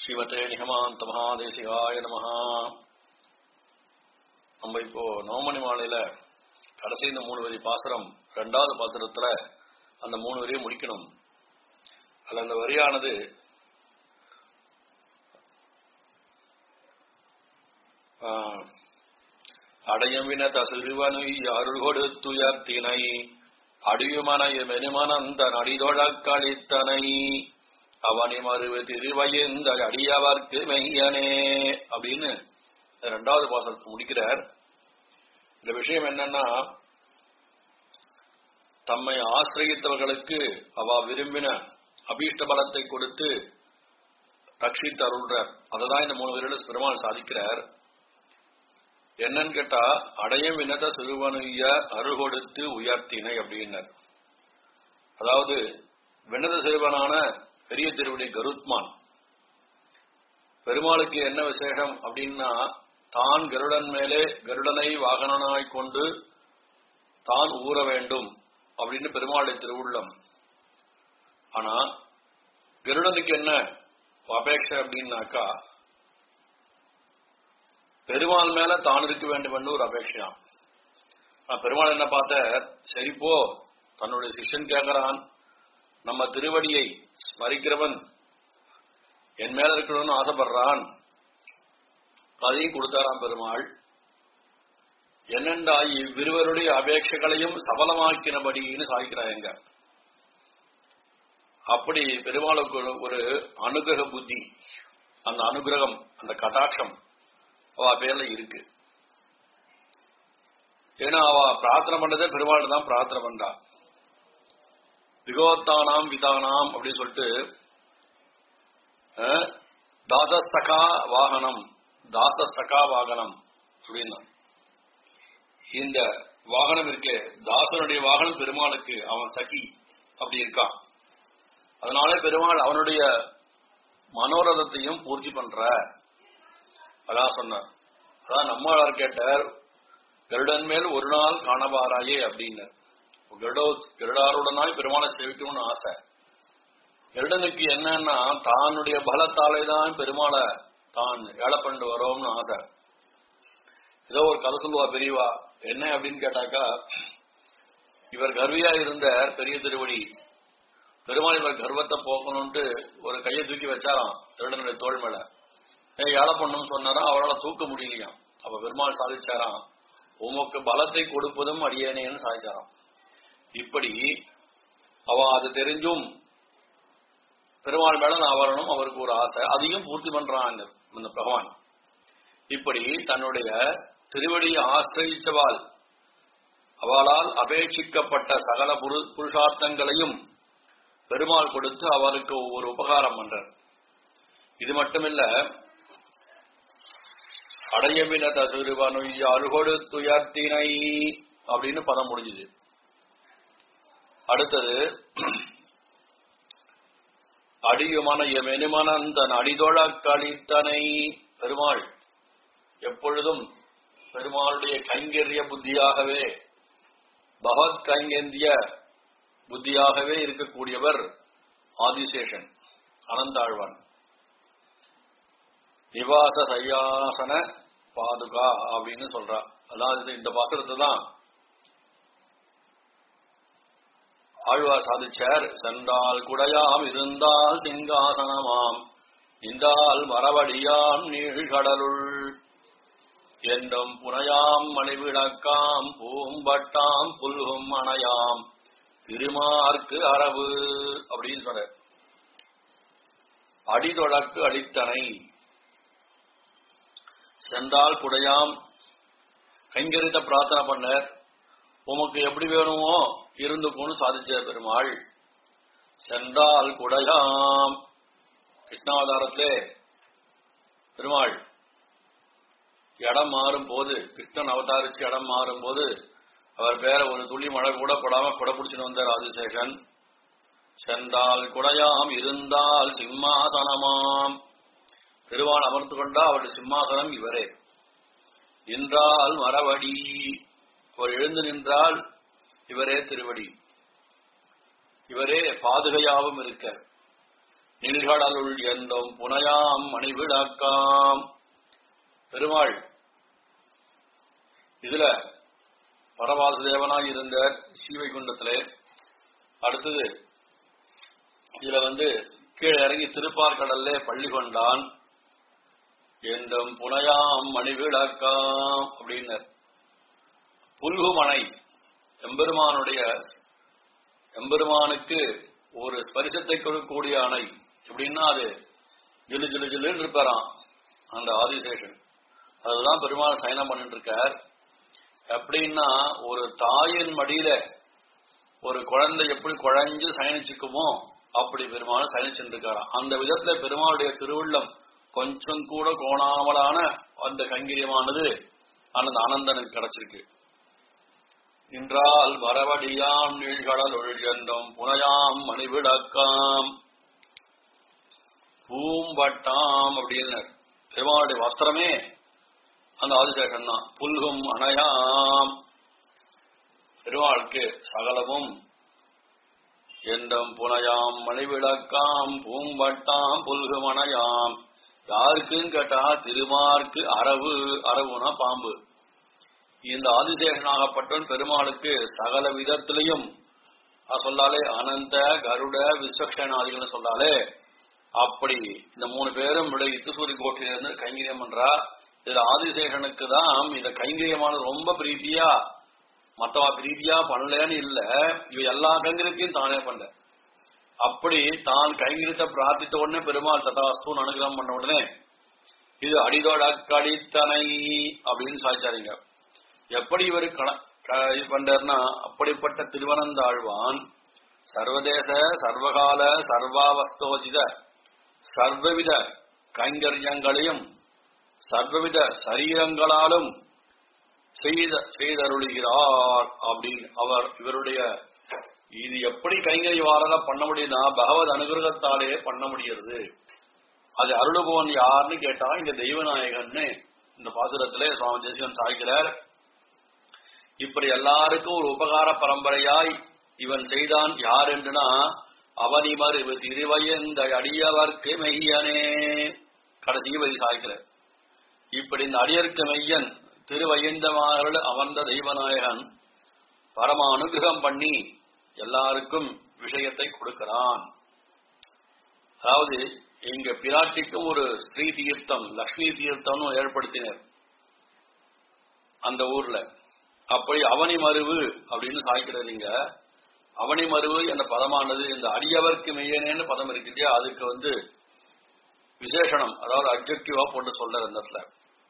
ஸ்ரீமதே நிகமாந்த மகாதேசிகாய நமஹா நம்ம இப்போ நவமணி மாலையில கடைசி இந்த மூணு வரி பாசுரம் ரெண்டாவது பாசுரத்துல அந்த மூணு வரியை முடிக்கணும் அதுல அந்த வரியானது ஆஹ், அடையவின தசுருவனுய் அருள் கொடுத்துயர்த்தினை அடியுமனைய மெனுமனந்த நடிதொழக்களித்தனை அவனி மறுவு திருவயந்த அடியவர்க்கு மெய்யனே அப்படின்னு இந்த ரெண்டாவது பாசனத்தை முடிக்கிறார் இந்த விஷயம் என்னன்னா தம்மை ஆசிரியத்தவர்களுக்கு அவ விரும்பின அபீஷ்ட பலத்தை கொடுத்து ரட்சித்து அருள்றார் அததான் இந்த மூணு பேரில் பெருமாள் சாதிக்கிறார் என்னன்னு கேட்டா அடையும் வினத சிறுவனுய அருகொடுத்து உயர்த்தினை அப்படின்னார் அதாவது வினத சிறுவனான பெரிய திருவடி கருத்மான் பெருமாளுக்கு என்ன விசேஷம் அப்படின்னா தான் கருடன் மேலே கருடனை வாகனனாய் கொண்டு தான் ஊற வேண்டும் அப்படின்னு பெருமாளுடைய திருவுள்ளம் ஆனா கருடனுக்கு என்ன அபேட்சை அப்படின்னாக்கா பெருமாள் மேல தான் இருக்க வேண்டும் என்று ஒரு அபேட்சையாம் ஆனா பெருமாள் என்ன பார்த்த சரி போ தன்னுடைய சிஷ்யன் கேட்கறான் நம்ம திருவடியை ஸ்மரிக்கிறவன் என் மேல இருக்கணும்னு ஆசைப்படுறான் அதையும் கொடுத்தாராம் பெருமாள் என்னென்றா இவ்விருவருடைய அபேட்சைகளையும் சபலமாக்கினபடின்னு சாதிக்கிறாங்க அப்படி பெருமாளுக்கு ஒரு- ஒரு அனுகிரக புத்தி அந்த அனுகிரகம் அந்த கடாட்சம் அவ பேர்ல இருக்கு ஏன்னா அவ பிரார்த்தனை பண்ணதே பெருமாள் தான் பிரார்த்தனை பண்றா விகோத்தானாம் விதானாம் அப்படின்னு சொல்லிட்டு அஹ், தாசசகா வாகனம் தாசசகா வாகனம் அப்படின்னா இந்த வாகனம் இருக்கே தாசனுடைய வாகனம் பெருமாளுக்கு அவன் சகி அப்படி இருக்கான் அதனால பெருமாள் அவனுடைய மனோரதத்தையும் பூர்த்தி பண்ற அதான் சொன்னார் அதான் நம்மளார் கேட்டார் கருடன் மேல் ஒரு நாள் காணவாராயே அப்படின்னார் கருடோ கருடாருடனாய் பெருமாளை சேவிக்கணும்னு ஆசை கருடனுக்கு என்னன்னா தானுடைய பலத்தாலே தான் பெருமாளை தான் ஏழை பண்ணிட்டு வரோம்னு ஆசை ஏதோ ஒரு கதை சொல்லுவா பெரியவா என்ன அப்படின்னு கேட்டாக்கா இவர் கர்வியா இருந்த பெரிய திருவடி பெருமாள் இவர் கர்வத்தை போக்கணும்ட்டு ஒரு கையை தூக்கி வச்சாராம் திருடனுடைய தோள் மேல ஏன் ஏழை பண்ணும் சொன்னாராம் அவரால் தூக்க முடியலையாம் அப்ப பெருமாள் சாதிச்சாராம் உமக்கு பலத்தை கொடுப்பதும் அடியேனேன்னு சாதிச்சாராம் இப்படி அவ அது தெரிஞ்சும் பெருமாள் மேல நான் வரணும் அவருக்கு ஒரு ஆசை அதையும் பூர்த்தி பண்றான் இந்த இந்த பகவான் இப்படி தன்னுடைய திருவடியை ஆசிரயிச்சவாள் அவளால் அபேட்சிக்கப்பட்ட சகல புரு- புருஷார்த்தங்களையும் பெருமாள் கொடுத்து அவருக்கு ஒரு உபகாரம் பண்றார் இது மட்டுமில்ல அடையமின தசுருவனுய் அருகொடு துயர்த்தினை அப்படின்னு பதம் முடிஞ்சுது அடுத்தது அடியுமன எமெனுமனந்தன் அடிதொழ கழித்தனை பெருமாள் எப்பொழுதும் பெருமாளுடைய கைங்கரிய புத்தியாகவே பகவத் கைங்கேந்திய புத்தியாகவே இருக்கக்கூடியவர் ஆதிசேஷன் அனந்தாழ்வான் நிவாச சையாசன பாதுகா அப்படின்னு சொல்றா அதாவது இந்த பாத்திரத்தை தான் ஆழ்வார் சாதிச்சார் சென்றால் குடையாம் இருந்தால் சிங்காசனமாம் இந்தால் மரவடியாம் நீழ்கடலுள் என்றும் புனையாம் மணிவிளக்காம் பூம்பட்டாம் புல்கும் அணையாம் திருமார்க்கு அரவு அப்படின்னு சொல்ற அடிதொழக்கு அடித்தனை சென்றால் குடையாம் கைங்கரித்த பிரார்த்தனை பண்ணர் உமக்கு எப்படி வேணுமோ இருந்துக்கும்னு சாதிச்ச பெருமாள் சென்றால் குடையாம் கிருஷ்ணாவதாரத்திலே பெருமாள் இடம் மாறும் போது கிருஷ்ணன் அவதாரிச்சு இடம் மாறும் போது அவர் பேர ஒரு துளி மழை கூட படாம குடை பிடிச்சிட்டு வந்தார் ஆதிசேஷன் சென்றால் குடையாம் இருந்தால் சிம்மாசனமாம் பெருமாள் அமர்ந்து கொண்டா அவருடைய சிம்மாசனம் இவரே நின்றால் மரவடி அவர் எழுந்து நின்றால் இவரே திருவடி இவரே பாதுகையாவும் இருக்க நில்கடலுள் என்றும் புனையாம் மணிவிளக்காம் பெருமாள் இதுல பரவாசுதேவனாய் இருந்த ஸ்ரீவைகுண்டத்திலே அடுத்தது இதுல வந்து கீழே இறங்கி திருப்பார்கடல்ல பள்ளி கொண்டான் என்றும் புனையாம் மணிவிளக்காம் அப்படின்னர் புல்குமனை எம்பெருமானுடைய எம்பெருமானுக்கு ஒரு ஸ்பரிசத்தை கொடுக்கக்கூடிய அணை எப்படின்னா அது ஜிலு ஜிலு ஜிலுன்னு இருப்பாராம் அந்த ஆதிசேஷன் அதுதான் பெருமாள் சயனம் பண்ணிட்டு இருக்கார் எப்படின்னா ஒரு தாயின் மடியில ஒரு குழந்தை எப்படி குழஞ்சு சயனிச்சுக்குமோ அப்படி பெருமாள் சயனிச்சுட்டு இருக்காராம் அந்த விதத்துல பெருமாளுடைய திருவுள்ளம் கொஞ்சம் கூட கோணாமலான அந்த கைங்கரியமானது அந்த ஆனந்தனுக்கு கிடைச்சிருக்கு நின்றால் வரவடியாம் நீழ்கடல் ஒழியன்றும் புனையாம் மணிவிளக்காம் பூம்பட்டாம் அப்படின்னு பெருமாளுடைய வஸ்திரமே அந்த ஆதிசேஷன் தான் புல்கும் அணையாம் பெருமாளுக்கு சகலமும் என்றும் புனையாம் மணிவிளக்காம் பூம்பட்டாம் புல்கும் அணையாம் யாருக்குன்னு கேட்டா திருமார்க்கு அரவு அரவுனா பாம்பு இந்த ஆதிசேஷனாகப்பட்டவன் பெருமாளுக்கு சகல விதத்திலையும் சொல்லாலே அனந்த கருட விஸ்வக்ஷனாதிகள் சொல்லாலே அப்படி இந்த மூணு பேரும் இத்து சூரிய கோட்டையிலிருந்து கைங்கரியம் பண்றா இதுல ஆதிசேஷனுக்கு தான் இந்த கைங்கரியமானது ரொம்ப பிரீத்தியா மத்தவா பிரீத்தியா பண்ணலன்னு இல்ல இவ எல்லா கைங்கரியத்தையும் தானே பண்ண அப்படி தான் கைங்கரியத்தை பிரார்த்தித்த உடனே பெருமாள் ததாஸ்து அனுகிரகம் பண்ண உடனே இது அடிதோட கடித்தனை அப்படின்னு சாய்ச்சாருங்க எப்படி இவர் பண்றார்னா அப்படிப்பட்ட திருவனந்தாழ்வான் சர்வதேச சர்வகால சர்வாவஸ்தோஜித சர்வவித கைங்கரியங்களையும் சர்வவித சரீரங்களாலும் செய்த செய்தருளுகிறார் அப்படின்னு அவர் இவருடைய இது எப்படி கைங்கரியவாரத பண்ண முடியும்னா பகவத் அனுகிரகத்தாலே பண்ண முடிகிறது அது அருளுபவன் யாருன்னு கேட்டா இந்த தெய்வநாயகன்னு இந்த பாசுரத்திலே சுவாமி தேசிகன் சாய்க்கிறார் இப்படி எல்லாருக்கும் ஒரு உபகார பரம்பரையாய் இவன் செய்தான் யார் என்றுனா அவனிமறு திருவயந்த அடியவர்க்கு மெய்யனே கடைசி வரி சாய்க்கிறார் இப்படி இந்த அடியர்க்கு மெய்யன் திருவயந்தமாக அமர்ந்த தெய்வநாயகன் பரம அனுகிரகம் பண்ணி எல்லாருக்கும் விஷயத்தை கொடுக்கிறான் அதாவது இங்க பிராட்டிக்கும் ஒரு ஸ்ரீ தீர்த்தம் லக்ஷ்மி தீர்த்தம்னு ஏற்படுத்தினர் அந்த ஊர்ல அப்படி அவனி மருவு அப்படின்னு சாய்க்கிறீங்க அவனி மருவு என்ற பதமானது இந்த அடியவர்க்கு மெய்யனேன்னு பதம் இருக்கு இல்லையா அதுக்கு வந்து விசேஷனம் அதாவது அப்ஜெக்டிவா போட்டு சொல்ற இந்த இடத்துல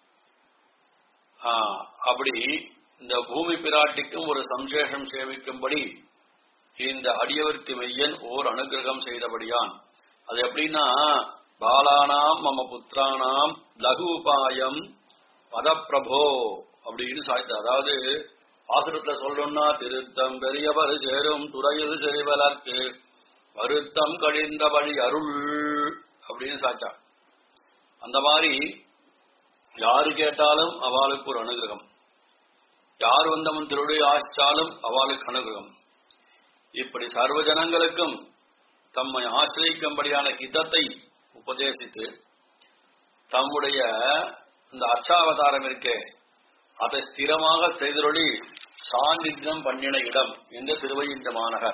அப்படி இந்த பூமி பிராட்டிக்கும் ஒரு சம்சேஷம் சேவிக்கும்படி இந்த அடியவர்க்கு மெய்யன் ஓர் அனுகிரகம் செய்தபடியான் அது எப்படின்னா பாலானாம் மம புத்திரானாம் லகு உபாயம் பதப்பிரபோ அப்படின்னு சாய்த்து அதாவது ஆசிரத்துல சொல்லணும்னா திருத்தம் பெரியவர் சேரும் துறையில் செறிவலர்க்கு வருத்தம் கடிந்த வழி அருள் அப்படின்னு சாச்சா அந்த மாதிரி யாரு கேட்டாலும் அவளுக்கு ஒரு அனுகிரகம் யார் வந்தவன் திருடைய ஆச்சாலும் அவளுக்கு அனுகிரகம் இப்படி சர்வ ஜனங்களுக்கும் தம்மை ஆசிரியிக்கும்படியான ஹிதத்தை உபதேசித்து தம்முடைய இந்த அச்சாவதாரம் இருக்கே அதை ஸ்திரமாக செய்தொழி சாநித்தியம் பண்ணின இடம் இந்த திருவையின்ற மாநகர்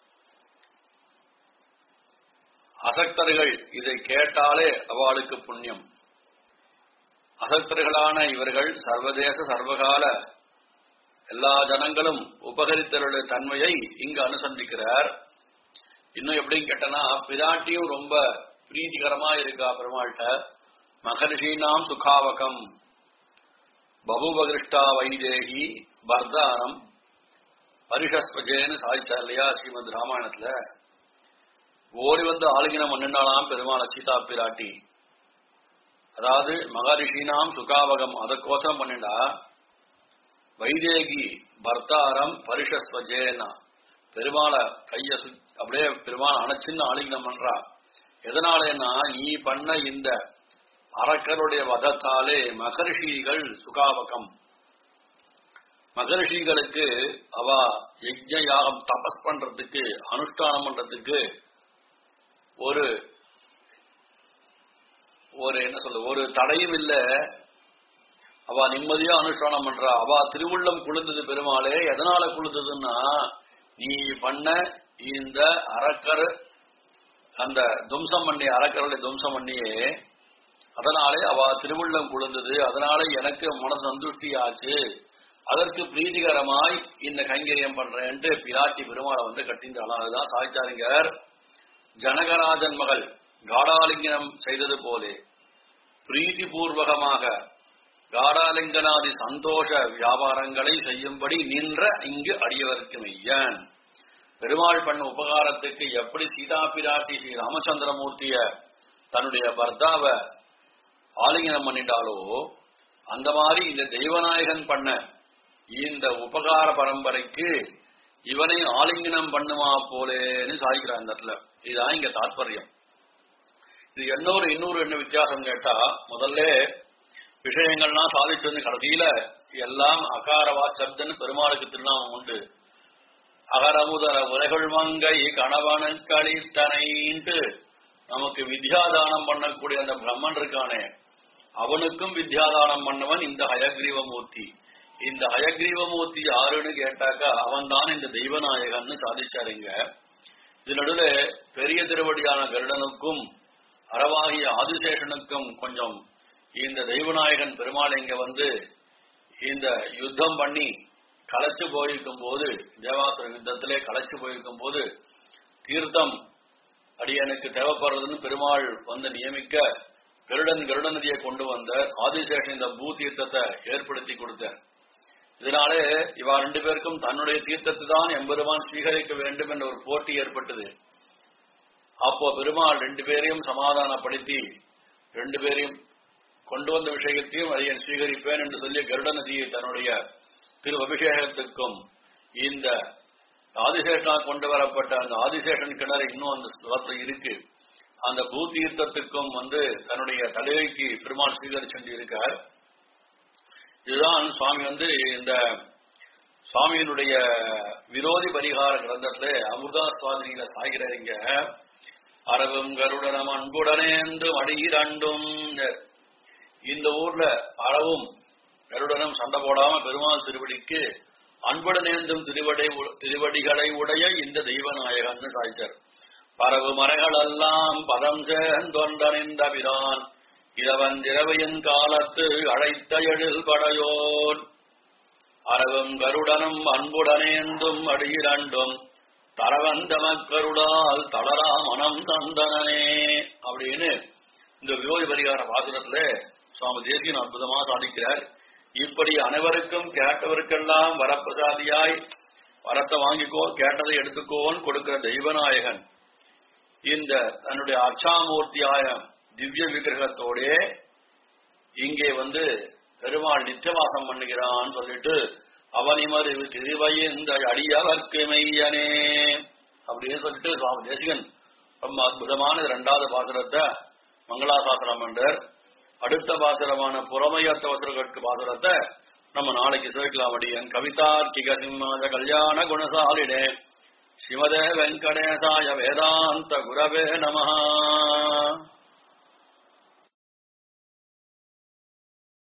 அசக்தர்கள் இதை கேட்டாலே அவளுக்கு புண்ணியம் அசக்தர்களான இவர்கள் சர்வதேச சர்வகால எல்லா ஜனங்களும் உபகரித்தருடைய தன்மையை இங்கு அனுசந்திக்கிறார் இன்னும் எப்படின்னு கேட்டனா பிராட்டியும் ரொம்ப பிரீத்திகரமா இருக்கா பெருமாள்கிட்ட மகர்ஷீனாம் சுகாவகம் பபுபகிருஷ்டா வைதேகி பர்தானம் பரிஷஸ்வஜேன்னு சாதிச்சா இல்லையா ஸ்ரீமத் ராமாயணத்துல ஓடி வந்து ஆளுகினம் மன்னினாலாம் பெருமாள் சீதா பிராட்டி அதாவது மகரிஷினாம் சுகாவகம் அதற்கோசரம் பண்ணிண்டா வைதேகி பர்த்தாரம் பரிஷஸ்வஜேனா பெருமாளை கைய சு அப்படியே பெருமாள் அணைச்சின்னு ஆலிங்கம் பண்றா எதனாலேன்னா நீ பண்ண இந்த அரக்கருடைய வதத்தாலே மகர்ஷிகள் சுகாவகம் மகர்ஷிகளுக்கு அவ யஜ்ய யாகம் தபஸ் பண்றதுக்கு அனுஷ்டானம் பண்றதுக்கு ஒரு ஒரு என்ன சொல்ல ஒரு தடையும் இல்ல அவ நிம்மதியா அனுஷ்டானம் பண்றா அவ திருவுள்ளம் குளிர்ந்தது பெருமாளே எதனால குளிர்ந்ததுன்னா நீ பண்ண இந்த அரக்கர் அந்த தும்சம் பண்ணி அறக்கரலை தும்சம் பண்ணியே அதனாலே அவ திருவுள்ளம் குளிர்ந்தது அதனால எனக்கு மன சந்துஷ்டி ஆச்சு அதற்கு பிரீதிகரமாய் இந்த கைங்கரியம் பண்றேன்ட்டு பிராட்டி பெருமாளை வந்து கட்டிந்தாலும் அதுதான் சாய்ச்சாரிங்கர் ஜனகராஜன் மகள் காடாலிங்கனம் செய்தது போலே பிரீதி பூர்வகமாக காடாலிங்கனாதி சந்தோஷ வியாபாரங்களை செய்யும்படி நின்ற இங்கு அடியவர்க்கு மெய்யன் பெருமாள் பண்ண உபகாரத்துக்கு எப்படி சீதா பிராட்டி ஸ்ரீ ராமச்சந்திரமூர்த்திய தன்னுடைய பர்தாவை ஆலிங்கனம் பண்ணிட்டாலோ அந்த மாதிரி இந்த தெய்வநாயகன் பண்ண இந்த உபகார பரம்பரைக்கு இவனை ஆலிங்கனம் பண்ணுமா போலேன்னு சாதிக்கிறான் இந்த இடத்துல இதுதான் இங்க தாற்பயம் இது இன்னொரு இன்னொரு என்ன வித்தியாசம் கேட்டா முதல்ல விஷயங்கள்லாம் சாதிச்சு வந்து கடைசியில எல்லாம் அகாரவா சப்தன்னு பெருமாளுக்கு திருநாமம் உண்டு அகரமுதர உலகுள் மங்கை கணவனுக்களித்தனைன்ட்டு நமக்கு வித்யாதானம் பண்ணக்கூடிய அந்த பிரம்மன் இருக்கானே அவனுக்கும் வித்யாதானம் பண்ணவன் இந்த ஹயக்ரீவமூர்த்தி இந்த ஹயக்ரீவமூர்த்தி யாருன்னு கேட்டாக்கா அவன் தான் இந்த தெய்வநாயகன்னு சாதிச்சாருங்க இது நடுவுல பெரிய திருவடியான கருடனுக்கும் அறவாகிய ஆதிசேஷனுக்கும் கொஞ்சம் இந்த தெய்வநாயகன் பெருமாள் இங்க வந்து இந்த யுத்தம் பண்ணி களைச்சு போயிருக்கும் போது தேவாசுர யுத்தத்திலே களைச்சு போயிருக்கும் போது தீர்த்தம் அடியனுக்கு தேவைப்படுறதுன்னு பெருமாள் வந்து நியமிக்க கருடன் கருடநதியை கொண்டு வந்த ஆதிசேஷன் இந்த பூ தீர்த்தத்தை ஏற்படுத்தி கொடுத்தார் இதனாலே இவா ரெண்டு பேருக்கும் தன்னுடைய தீர்த்தத்தை தான் எம்பெருமான் ஸ்வீகரிக்க வேண்டும் என்ற ஒரு போட்டி ஏற்பட்டது அப்போ பெருமாள் ரெண்டு பேரையும் சமாதானப்படுத்தி ரெண்டு பேரையும் கொண்டு வந்த விஷயத்தையும் அதை ஸ்வீகரிப்பேன் என்று சொல்லி கருட நதியை தன்னுடைய திரு அபிஷேகத்துக்கும் இந்த ஆதிசேஷனா கொண்டு வரப்பட்ட அந்த ஆதிசேஷன் கிணறு இன்னும் அந்த ஸ்தலத்துல இருக்கு அந்த பூதீர்த்தத்துக்கும் வந்து தன்னுடைய தலைவைக்கு பெருமாள் ஸ்வீகரிச்சு இருக்கார் இதுதான் சுவாமி வந்து இந்த சுவாமியினுடைய விரோதி பரிகார கிரந்தத்துல அமிர்தா சுவாதினியில சாகிறீங்க அரவும் கருடனம் அன்புடனேந்து மடியிரண்டும் இந்த ஊர்ல அறவும் கருடனும் சண்டை போடாம பெருமாள் திருவடிக்கு அன்புடனேந்தும் திருவடை திருவடிகளை உடைய இந்த தெய்வநாயகன் சாய்ச்சார் பரவு மறைகளெல்லாம் பதம் சேர்ந்தொன்றனின்ற பிரான் இரவன் திரவையின் காலத்து அழைத்த எழில் படையோன் அரவும் கருடனும் அன்புடனேந்தும் அடியிரண்டும் தரவந்த மக்கருடால் தளரா மனம் தந்தனே அப்படின்னு இந்த விரோதி பரிகார பாசுரத்துல சுவாமி தேசியன் அற்புதமா சாதிக்கிறார் இப்படி அனைவருக்கும் கேட்டவருக்கெல்லாம் வரப்பிரசாதியாய் வரத்தை வாங்கிக்கோ கேட்டதை எடுத்துக்கோன்னு கொடுக்கிற தெய்வநாயகன் இந்த தன்னுடைய அர்ச்சாமூர்த்தியாய திவ்ய விக்கிரகத்தோட இங்கே வந்து பெருமாள் நித்தியவாசம் பண்ணுகிறான்னு சொல்லிட்டு அவனிமறிவு திருவையந்த அடியவர்க்கு மெய்யனே அப்படின்னு சொல்லிட்டு சுவாமி தேசிகன் ரொம்ப அற்புதமான இரண்டாவது பாசுரத்தை மங்களாசாசனம் என்றார் அடுத்த பாசுரமான புறமையத்த வசரகற்கு பாசுரத்தை நம்ம நாளைக்கு சேர்க்கலாம் அடியன் கவிதார்க்கிக சிம்மாத கல்யாண குணசாலிடே சிவதே வெங்கடேசாய வேதாந்த குரவே நமஹா